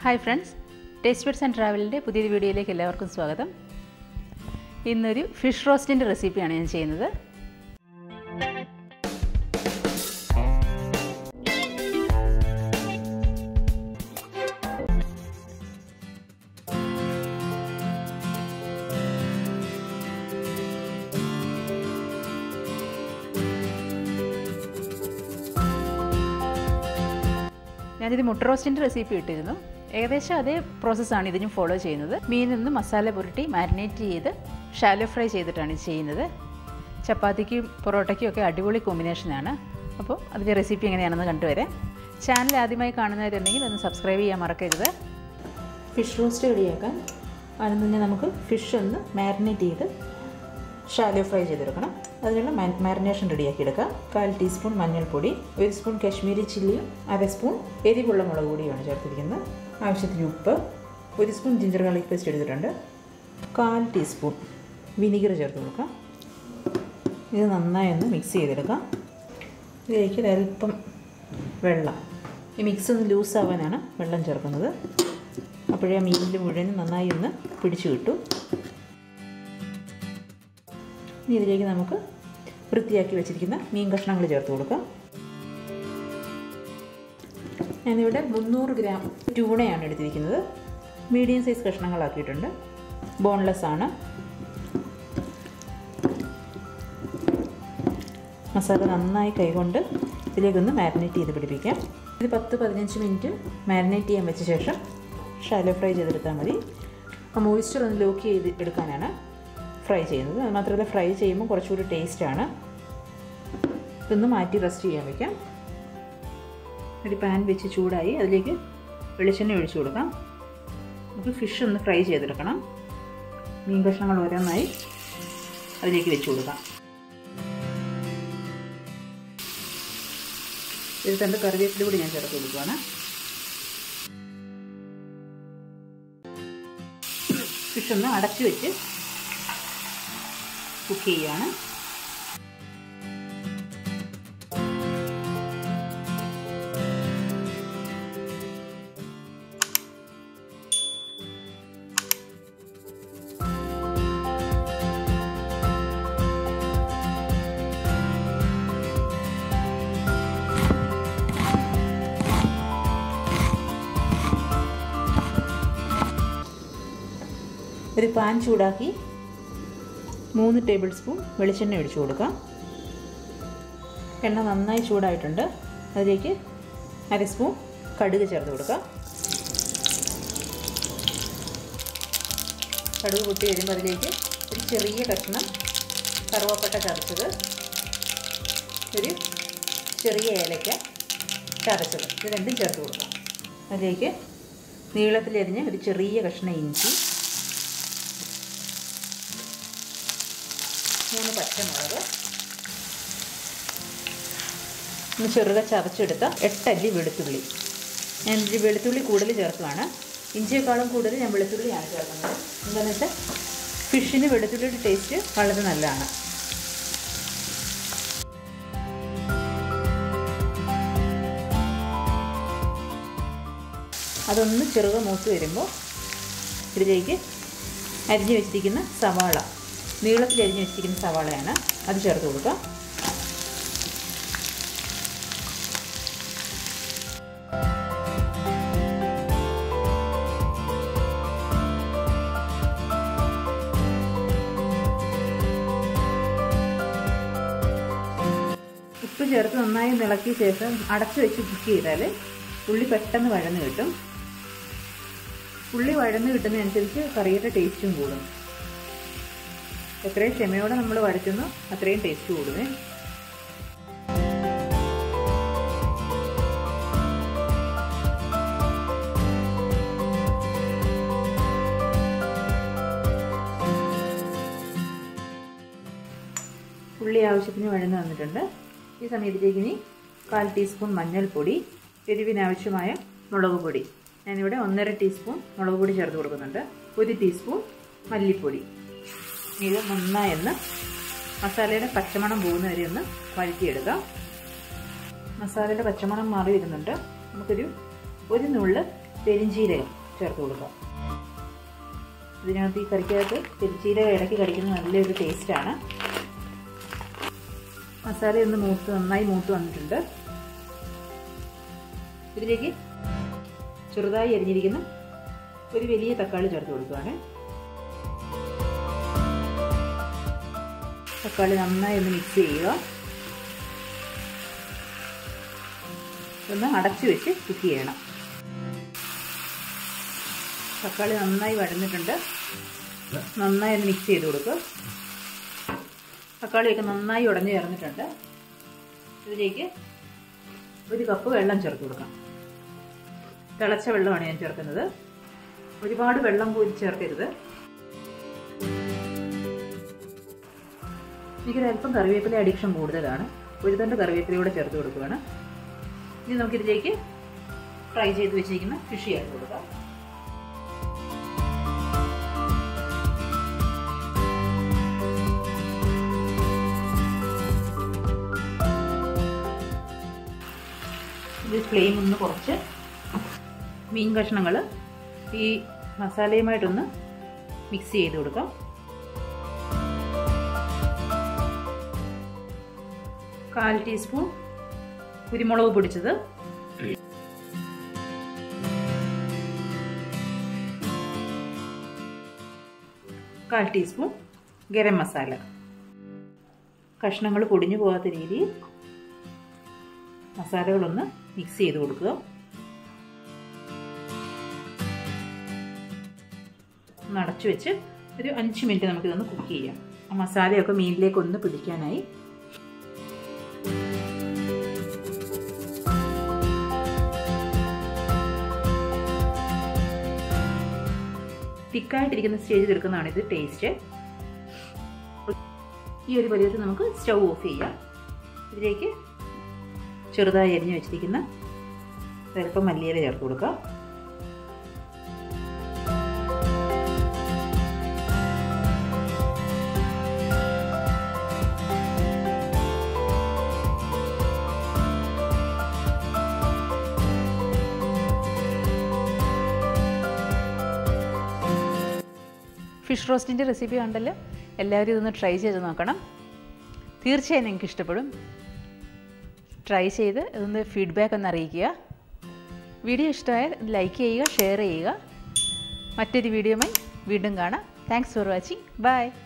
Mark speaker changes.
Speaker 1: hi friends taste bits and ട്രാവലിൻ്റെ പുതിയൊരു വീഡിയോയിലേക്ക് എല്ലാവർക്കും സ്വാഗതം ഇന്നൊരു ഫിഷ് റോസ്റ്റിൻ്റെ റെസിപ്പിയാണ് ഞാൻ ചെയ്യുന്നത് ഞാനിത് മുട്ട റോസ്റ്റിൻ്റെ റെസിപ്പി ഇട്ടിരുന്നു ഏകദേശം അതേ പ്രോസസ്സാണ് ഇതിനും ഫോളോ ചെയ്യുന്നത് മീനൊന്ന് മസാല പുരട്ടി മാരിനേറ്റ് ചെയ്ത് ഷാലോ ഫ്രൈ ചെയ്തിട്ടാണ് ഇത് ചെയ്യുന്നത് ചപ്പാത്തിക്കും പൊറോട്ടയ്ക്കും ഒക്കെ അടിപൊളി കോമ്പിനേഷനാണ് അപ്പോൾ അതിൻ്റെ റെസിപ്പി എങ്ങനെയാണെന്ന് കണ്ടുവരാം ചാനൽ ആദ്യമായി കാണുന്നവരുണ്ടെങ്കിൽ ഒന്ന് സബ്സ്ക്രൈബ് ചെയ്യാൻ മറക്കരുത് ഫിഷ് റോസ്റ്റ് റെഡിയാക്കാൻ അതിന് മുന്നേ നമുക്ക് ഫിഷ് ഒന്ന് മാരിനേറ്റ് ചെയ്ത് ഷാലോ ഫ്രൈ ചെയ്തെടുക്കണം അതിനുള്ള മാരിനേഷൻ റെഡിയാക്കി എടുക്കാം കാൽ ടീസ്പൂൺ മഞ്ഞൾപ്പൊടി ഒരു സ്പൂൺ കാശ്മീരി ചില്ലിയും അര സ്പൂൺ എരിവുള്ള മുളക് പൊടിയുമാണ് ചേർത്തിരിക്കുന്നത് ആവശ്യത്തിന് ഉപ്പ് ഒരു സ്പൂൺ ജിഞ്ചർ ഗാർലിക് പേസ്റ്റ് എടുത്തിട്ടുണ്ട് കാൽ ടീസ്പൂൺ വിനീഗർ ചേർത്ത് കൊടുക്കാം ഇത് നന്നായി ഒന്ന് മിക്സ് ചെയ്തെടുക്കാം ഇതിലേക്ക് ഒരല്പം വെള്ളം ഈ മിക്സ് ഒന്ന് ലൂസ് ആവാനാണ് വെള്ളം ചേർക്കുന്നത് അപ്പോഴേ മീനിൽ മുഴുവനും നന്നായി ഒന്ന് പിടിച്ചു കിട്ടും ഇനി ഇതിലേക്ക് നമുക്ക് വൃത്തിയാക്കി വെച്ചിരിക്കുന്ന മീൻ കഷ്ണങ്ങൾ ചേർത്ത് കൊടുക്കാം ഞാനിവിടെ മുന്നൂറ് ഗ്രാം ട്യൂണയാണ് എടുത്തിരിക്കുന്നത് മീഡിയം സൈസ് കഷ്ണങ്ങളാക്കിയിട്ടുണ്ട് ബോൺലെസ് ആണ് മസാല നന്നായി കൈകൊണ്ട് ഇതിലേക്കൊന്ന് മാരിനേറ്റ് ചെയ്ത് പിടിപ്പിക്കാം ഇത് പത്ത് പതിനഞ്ച് മിനിറ്റ് മാരിനേറ്റ് ചെയ്യാൻ വെച്ച ശേഷം ഷാലോ ഫ്രൈ ചെയ്തെടുത്താൽ മതി ആ മോയ്സ്ചർ ഒന്ന് ലോക്ക് ചെയ്ത് എടുക്കാനാണ് ഫ്രൈ ചെയ്യുന്നത് അത് മാത്രമല്ല ഫ്രൈ ചെയ്യുമ്പോൾ കുറച്ചുകൂടി ടേസ്റ്റാണ് ഇതൊന്ന് മാറ്റി റെസ്റ്റ് ചെയ്യാൻ വയ്ക്കാം ഒരു പാൻ വെച്ച് ചൂടായി അതിലേക്ക് വെളിച്ചെണ്ണ ഒഴിച്ചു കൊടുക്കാം നമുക്ക് ഫിഷ് ഒന്ന് ഫ്രൈ ചെയ്തെടുക്കണം മീൻ കഷ്ണങ്ങൾ ഓരോന്നായി അതിലേക്ക് വെച്ച് കൊടുക്കാം ഇത് തണ്ട് കറിവേപ്പില കൂടി ഞാൻ ചേർത്ത് കൊടുക്കുകയാണ് ഫിഷ് ഒന്ന് അടച്ചു വെച്ച് കുക്ക് ചെയ്യുകയാണ് ഒരു പാൻ ചൂടാക്കി മൂന്ന് ടേബിൾ സ്പൂൺ വെളിച്ചെണ്ണ ഒഴിച്ചു കൊടുക്കാം എണ്ണ നന്നായി ചൂടായിട്ടുണ്ട് അതിലേക്ക് അര സ്പൂൺ കടുക് ചേർത്ത് കൊടുക്കാം കടുക് പൊട്ടി കഴിയുമ്പോൾ അതിലേക്ക് ഒരു ചെറിയ കഷ്ണം കറുവപ്പട്ട ചതച്ചത് ഒരു ചെറിയ ഏലയ്ക്ക ചതച്ചത് ഇത് രണ്ടും ചേർത്ത് കൊടുക്കാം അതിലേക്ക് നീളത്തിലരിഞ്ഞ് ഒരു ചെറിയ കഷ്ണം ഇഞ്ചി മൂന്ന് പച്ചമുളക് ഒന്ന് ചെറുക ചതച്ചെടുത്ത എട്ടല്ലി വെളുത്തുള്ളി ഞാൻ ഇതിൽ വെളുത്തുള്ളി കൂടുതൽ ചേർക്കുകയാണ് ഇഞ്ചിയേക്കാളും കൂടുതൽ ഞാൻ വെളുത്തുള്ളിയാണ് ചേർക്കുന്നത് എന്താണെന്ന് വെച്ചാൽ ഫിഷിന് വെളുത്തുള്ളിയുടെ ടേസ്റ്റ് വളരെ നല്ലതാണ് അതൊന്ന് ചെറുക മൂത്ത് വരുമ്പോൾ ഇതിലേക്ക് അരിഞ്ഞു വെച്ചിരിക്കുന്ന സവാള നീളത്തിൽ അരിഞ്ഞ് വെച്ചിരിക്കുന്ന സവാളയാണ് അത് ചേർത്ത് കൊടുക്കുക ഉപ്പ് ചേർത്ത് നന്നായി ഇളക്കിയ ശേഷം അടച്ചു വെച്ച് കുക്ക് ചെയ്താൽ ഉള്ളി പെട്ടെന്ന് വഴന്ന് കിട്ടും ഉള്ളി വഴന്ന് കിട്ടുന്നതനുസരിച്ച് കറിയുടെ ടേസ്റ്റും കൂടും എത്രയും ക്ഷമയോടെ നമ്മൾ വരയ്ക്കുന്നു അത്രയും ടേസ്റ്റ് കൂടുമേ ഉള്ളി ആവശ്യത്തിന് വഴന്ന് വന്നിട്ടുണ്ട് ഈ സമയത്തിലേക്ക് ഇനി കാൽ ടീസ്പൂൺ മഞ്ഞൾപ്പൊടി എരിവിനാവശ്യമായ മുളക് പൊടി ഞാനിവിടെ ഒന്നര ടീസ്പൂൺ മുളക് പൊടി ചേർത്ത് കൊടുക്കുന്നുണ്ട് ഒരു ടീസ്പൂൺ മല്ലിപ്പൊടി ഇത് നന്നായൊന്ന് മസാലയുടെ പച്ചമണം പോകുന്ന വരെ ഒന്ന് വഴറ്റിയെടുക്കാം മസാലയുടെ പച്ചമണം മാറി വരുന്നുണ്ട് നമുക്കൊരു ഒരു നുള്ള് പെരിഞ്ചീരകം ചേർത്ത് കൊടുക്കാം ഇതിനകത്ത് ഈ കറിക്കകത്ത് പെരിഞ്ചീരകം ഇടയ്ക്ക് കടിക്കുന്നത് നല്ലൊരു ടേസ്റ്റാണ് മസാല ഒന്ന് മൂത്ത് നന്നായി മൂത്ത് വന്നിട്ടുണ്ട് ഇതിലേക്ക് ചെറുതായി അരിഞ്ഞിരിക്കുന്ന ഒരു വലിയ തക്കാളി ചേർത്ത് കൊടുക്കുകയാണ് തക്കാളി നന്നായി ഒന്ന് മിക്സ് ചെയ്യുക ഒന്ന് അടച്ചു വെച്ച് കുക്ക് ചെയ്യണം തക്കാളി നന്നായി വഴന്നിട്ടുണ്ട് നന്നായി ഒന്ന് മിക്സ് ചെയ്ത് കൊടുക്കുക തക്കാളിയൊക്കെ നന്നായി ഉടഞ്ഞു ചേർന്നിട്ടുണ്ട് ഇതിലേക്ക് ഒരു കപ്പ് വെള്ളം ചേർത്ത് കൊടുക്കാം തിളച്ച വെള്ളമാണ് ഞാൻ ചേർക്കുന്നത് ഒരുപാട് വെള്ളം പോയി ചേർക്കരുത് എനിക്കൊരു അല്പം കറിവേപ്പില അഡിക്ഷൻ കൂടുതലാണ് ഒരു തണ്ട് കറിവേപ്പിലയൂടെ ചേർത്ത് കൊടുക്കുകയാണ് ഇനി നമുക്കിതിലേക്ക് ഫ്രൈ ചെയ്ത് വെച്ചിരിക്കുന്ന ഫിഷ് ചേർത്ത് കൊടുക്കാം ഇത് ഫ്ലെയിം ഒന്ന് കുറച്ച് മീൻ കഷ്ണങ്ങൾ ഈ മസാലയുമായിട്ടൊന്ന് മിക്സ് ചെയ്ത് കൊടുക്കാം കാൽ ടീസ്പൂൺ കുരുമുളക് പൊടിച്ചത് കാൽ ടീസ്പൂൺ ഗരം മസാല കഷ്ണങ്ങൾ പൊടിഞ്ഞു പോകാത്ത രീതിയിൽ മസാലകളൊന്ന് മിക്സ് ചെയ്ത് കൊടുക്കുക ഒന്ന് അടച്ചു വെച്ച് ഒരു അഞ്ച് മിനിറ്റ് നമുക്കിതൊന്ന് കുക്ക് ചെയ്യാം ആ മസാലയൊക്കെ മീനിലേക്ക് ഒന്ന് പിടിക്കാനായി തിക്കായിട്ടിരിക്കുന്ന സ്റ്റേജിൽ എടുക്കുന്നതാണ് ഇത് ടേസ്റ്റ് ഈ ഒരു പരുവത്തിൽ നമുക്ക് സ്റ്റൗ ഓഫ് ചെയ്യാം ഇതിലേക്ക് ചെറുതായി അരിഞ്ഞു വെച്ചിരിക്കുന്ന സ്വല്പം മല്ലിയില ചേർത്ത് കൊടുക്കുക ഫിഷ് റോസ്റ്റിൻ്റെ റെസിപ്പി കണ്ടല്ലോ എല്ലാവരും ഇതൊന്ന് ട്രൈ ചെയ്ത് നോക്കണം തീർച്ചയായും നിങ്ങൾക്ക് ഇഷ്ടപ്പെടും ട്രൈ ചെയ്ത് ഇതൊന്ന് ഫീഡ്ബാക്ക് ഒന്ന് അറിയിക്കുക വീഡിയോ ഇഷ്ടമായാൽ ലൈക്ക് ചെയ്യുക ഷെയർ ചെയ്യുക മറ്റൊരു വീഡിയോയുമായി വീണ്ടും കാണാം താങ്ക്സ് ഫോർ വാച്ചിങ് ബൈ